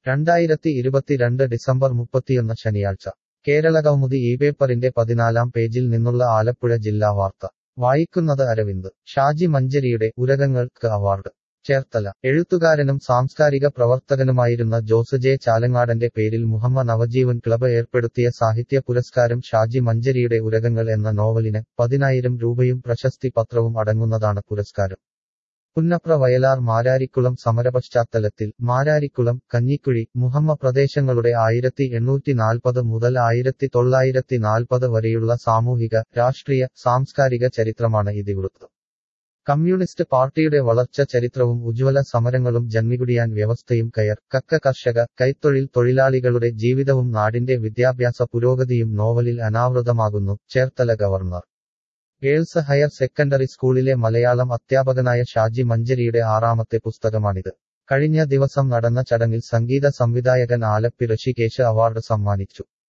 രണ്ടായിരത്തി ഇരുപത്തിരണ്ട് ഡിസംബർ മുപ്പത്തിയൊന്ന് ശനിയാഴ്ച കേരളകൗമുദി ഈ പേപ്പറിന്റെ പതിനാലാം പേജിൽ നിന്നുള്ള ആലപ്പുഴ ജില്ലാ വാർത്ത വായിക്കുന്നത് അരവിന്ദ് ഷാജി മഞ്ചരിയുടെ ഉരകങ്ങൾക്ക് അവാർഡ് ചേർത്തല എഴുത്തുകാരനും സാംസ്കാരിക പ്രവർത്തകനുമായിരുന്ന ജോസ് ജെ ചാലങ്ങാടന്റെ പേരിൽ മുഹമ്മ നവജീവൻ ക്ലബ് ഏർപ്പെടുത്തിയ സാഹിത്യ പുരസ്കാരം ഷാജി മഞ്ചരിയുടെ ഉരകങ്ങൾ എന്ന നോവലിന് പതിനായിരം രൂപയും പ്രശസ്തി പത്രവും അടങ്ങുന്നതാണ് പുരസ്കാരം പുന്നപ്ര വയലാർ മാരാരിക്കുളം സമരപശ്ചാത്തലത്തിൽ മാരാരിക്കുളം കഞ്ഞിക്കുഴി മുഹമ്മ പ്രദേശങ്ങളുടെ ആയിരത്തി എണ്ണൂറ്റി നാൽപ്പത് മുതൽ ആയിരത്തി തൊള്ളായിരത്തി നാൽപ്പത് വരെയുള്ള സാമൂഹിക രാഷ്ട്രീയ സാംസ്കാരിക ചരിത്രമാണ് ഇതിവൃത്തം കമ്മ്യൂണിസ്റ്റ് പാർട്ടിയുടെ വളർച്ച ചരിത്രവും ഉജ്ജ്വല സമരങ്ങളും ജന്മികുടിയാൻ വ്യവസ്ഥയും കയർ കക്ക കർഷക കൈത്തൊഴിൽ തൊഴിലാളികളുടെ ജീവിതവും നാടിന്റെ വിദ്യാഭ്യാസ പുരോഗതിയും നോവലിൽ അനാവൃതമാകുന്നു Cherthala government girls higher secondary സ്കൂളിലെ മലയാളം അധ്യാപകനായ ഷാജി മഞ്ചരിയുടെ ആറാമത്തെ പുസ്തകമാണിത് കഴിഞ്ഞ ദിവസം നടന്ന ചടങ്ങിൽ സംഗീത സംവിധായകൻ ആലപ്പി ഋഷികേശ് അവാർഡ് സമ്മാനിച്ചു